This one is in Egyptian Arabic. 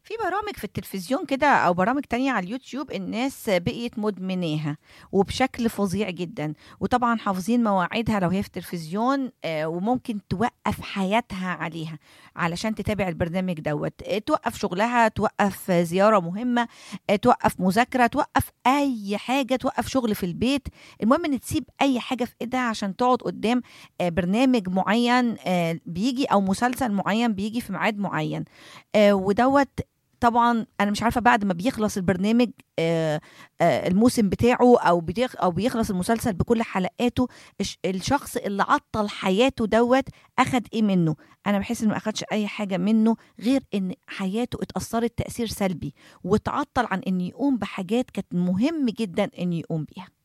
في برامج في التلفزيون كده او برامج تانية على اليوتيوب الناس بقيت مدمناها وبشكل فظيع جدا وطبعا حافظين مواعيدها لو هي في التلفزيون آه، وممكن توقف حياتها عليها علشان تتابع البرنامج دوت آه، توقف شغلها توقف زيارة مهمة آه، توقف مذاكرة توقف اي حاجة توقف شغل في البيت المهم ان تسيب اي حاجة في ايدها عشان تقعد قدام آه، برنامج معين آه، بيجي او مسلسل معين بيجي في ميعاد معين آه، ودوت طبعا انا مش عارفه بعد ما بيخلص البرنامج آه، آه، الموسم بتاعه او بيخ او بيخلص المسلسل بكل حلقاته الش- الشخص اللي عطل حياته دوت اخد ايه منه انا بحس انه ما اخدش اي حاجه منه غير ان حياته اتاثرت تاثير سلبي وتعطل عن انه يقوم بحاجات كانت مهم جدا انه يقوم بيها